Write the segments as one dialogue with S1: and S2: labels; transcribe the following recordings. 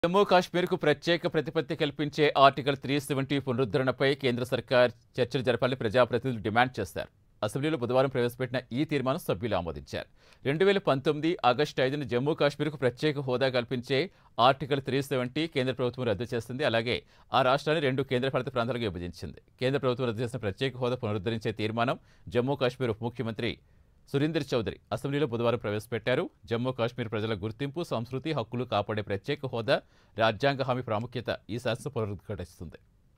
S1: జమ్మూ కాశ్మీర్కు ప్రత్యేక ప్రతిపత్తి కల్పించే ఆర్టికల్ త్రీ సెవెంటీ పునరుద్ధరణపై కేంద్ర సర్కార్ చర్చలు జరపాలని ప్రజాప్రతినిధులు డిమాండ్ చేశారు అసెంబ్లీలో బుధవారం ప్రవేశపెట్టిన ఈ తీర్మానం సభ్యులు ఆమోదించారు రెండు వేల పంతొమ్మిది ఆగస్టు ఐదున జమ్మూ కాశ్మీర్కు ప్రత్యేక హోదా కల్పించే ఆర్టికల్ త్రీ సెవెంటీ కేంద్ర ప్రభుత్వం రద్దు చేసింది అలాగే ఆ రాష్ట్రాన్ని రెండు కేంద్రపాలిత ప్రాంతాలుగా విభజించింది కేంద్ర ప్రభుత్వం రద్దు చేసిన ప్రత్యేక హోదా పునరుద్ధరించే తీర్మానం జమ్మూ కాశ్మీర్ ఉప ముఖ్యమంత్రి సురేందర్ చౌదరి అసెంబ్లీలో బుధవారం ప్రవేశపెట్టారు జమ్మూ కాశ్మీర్ ప్రజల గుర్తింపు సంస్కృతి హక్కులు కాపాడే ప్రత్యేక హోదా రాజ్యాంగ హామీ ప్రాముఖ్యత ఈ శాసన పునరుద్ఘాటిస్తుంది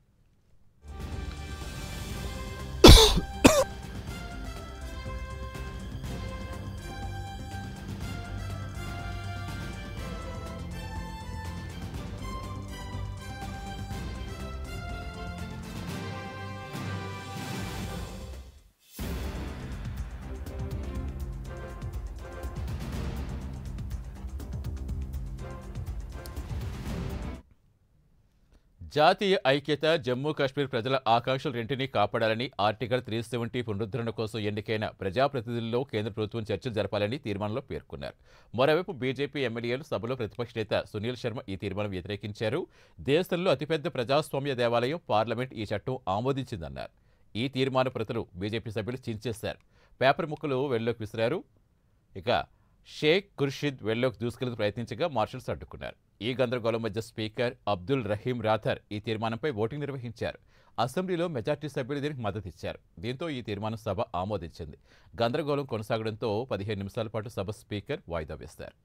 S1: జాతీయ ఐక్యత జమ్మూ కాశ్మీర్ ప్రజల ఆకాంక్షలు రెంటినీ కాపాడాలని ఆర్టికల్ త్రీ సెవెంటీ పునరుద్ధరణ కోసం ఎన్నికైన ప్రజాప్రతినిధుల్లో కేంద్ర ప్రభుత్వం చర్చలు జరపాలని తీర్మానంలో పేర్కొన్నారు మరోవైపు బీజేపీ ఎమ్మెల్యేలు సభలో ప్రతిపక్ష నేత సునీల్ శర్మ ఈ తీర్మానం వ్యతిరేకించారు దేశంలో అతిపెద్ద ప్రజాస్వామ్య దేవాలయం పార్లమెంట్ ఈ చట్టం ఆమోదించిందన్నారు ఈ తీర్మాన ప్రతులు బీజేపీ సభ్యులు చించేశారు పేపర్ ముక్కలు వెల్లోకి విసిరారు ఇక షేక్ ఖుర్షిద్ వెల్లోకి దూసుకెళ్లకు ప్రయత్నించగా మార్షల్స్ అడ్డుకున్నారు ఈ గందరగోళం మధ్య స్పీకర్ అబ్దుల్ రహీం రాథర్ ఈ తీర్మానంపై ఓటింగ్ నిర్వహించారు అసెంబ్లీలో మెజార్టీ సభ్యులు దీనికి మద్దతు ఇచ్చారు దీంతో ఈ తీర్మానం సభ ఆమోదించింది గందరగోళం కొనసాగడంతో పదిహేను నిమిషాల పాటు సభ స్పీకర్ వాయిదా వేశారు